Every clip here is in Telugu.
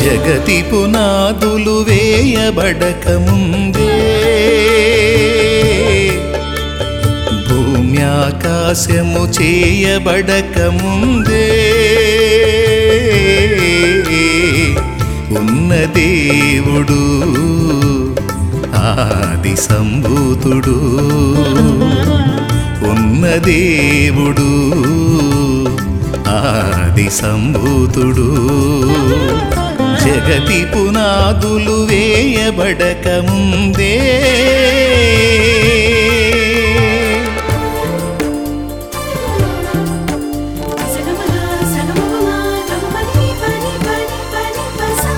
జగతి పునాదులు వేయబడక ముందే భూమి ఆకాశము చేయబడక ముందే ఉన్న దేవుడు ఆది సంభూతుడు ఉన్న దేవుడు ఆది సంభూతుడు జగతి పునాదులు వేయబడక ముందే సగమగా సగమగమా గమపని పని పని పని పసా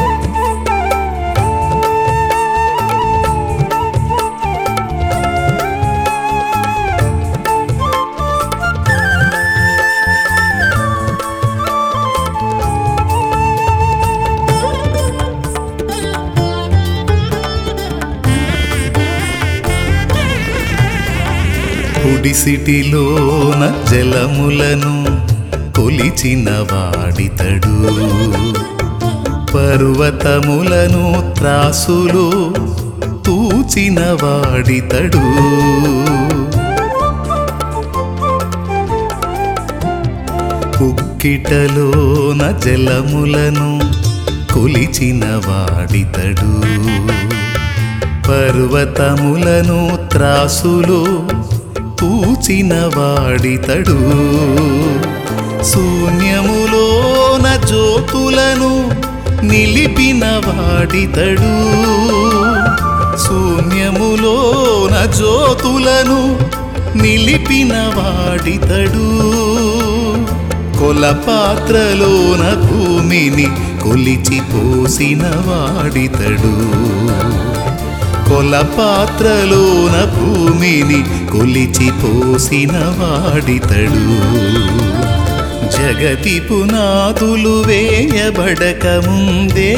కుడిసిటిలోన జలములను కొలిచిన వాడితడు పర్వతములను త్రాసులు తూచిన వాడితడు కుక్కిటలోన జలములను కొలిచిన వాడితడు పర్వతములను త్రాసులు పూచిన వాడితడు శూన్యములోన జ్యోతులను నిలిపిన వాడితడు శూన్యములోన జ్యోతులను నిలిపిన వాడితడు కొలపాత్రలోన భూమిని కొలిచి పోసిన వాడితడు కొలపాత్రలోన భూమిని కొలిచి పోసిన వాడితడు జగతి పునాదులు వేయబడక ముందే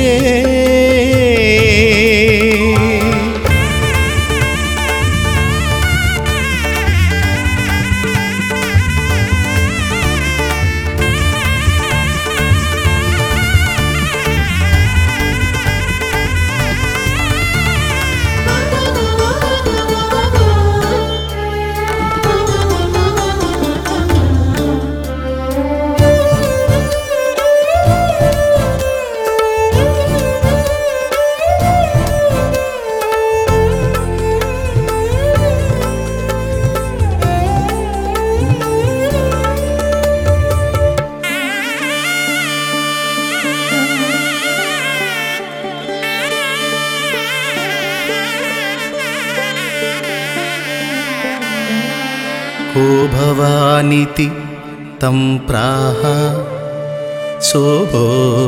को भवानिति तं प्राह शोभो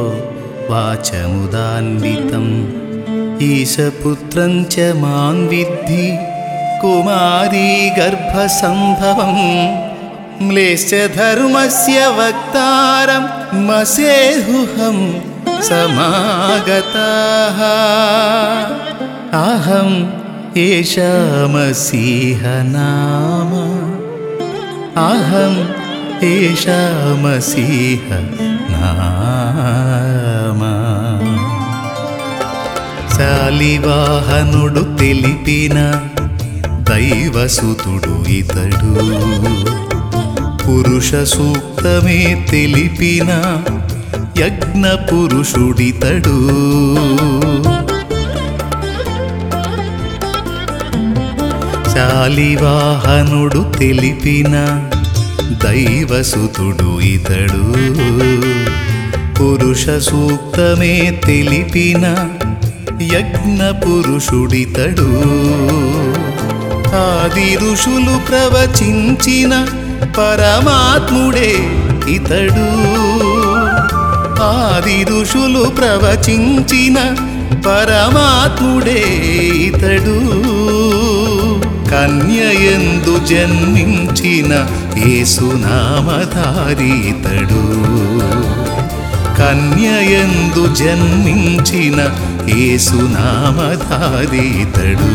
वाचमुदान्वितम् ईशपुत्रं च मां विद्धि कुमारी गर्भसम्भवं म्लेश्चधर्मस्य वक्तारं मसेहुहं समागताः अहम् एषा मसीह नाम अहम् एषा मसीह నామ శాలివాహనుడు తెలిపిన దైవసుతుడు ఇతడు పురుష సూక్తమే తెలిపిన యజ్ఞ పురుషుడితడు శాలివాహనుడు తెలిపిన దైవసుతుడు ఇతడు పురుష సూక్తమే తెలిపిన యజ్ఞ పురుషుడితడు ఆది ఋషులు ప్రవచించిన పరమాత్ముడే ఇతడు ఆది ఋషులు ప్రవచించిన పరమాత్ముడే ఇతడు కన్యయందు జన్మించిన ఏసునామధారి ఇతడు కన్యయందు జన్మించిన ఏసునామధారి ఇతడు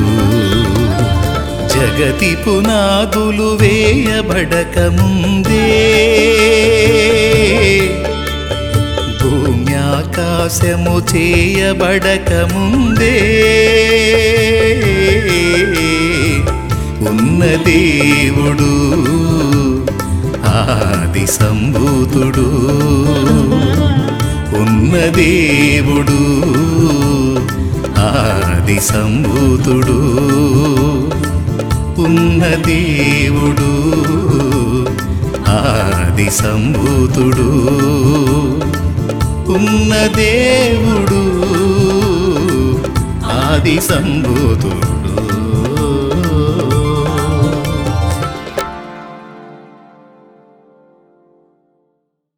జగతి పునాదులు వేయబడక ముందే భూమ్యాకాశ భాష్యము చేయబడక ముందే ఉన్న దేవుడు ఆది సంభూతుడు ఉన్న దేవుడు ఆది సంభూతుడు ఉన్న దేవుడు ఆది సంభూతుడు ఉన్న దేవుడు ఆది సంభూతుడు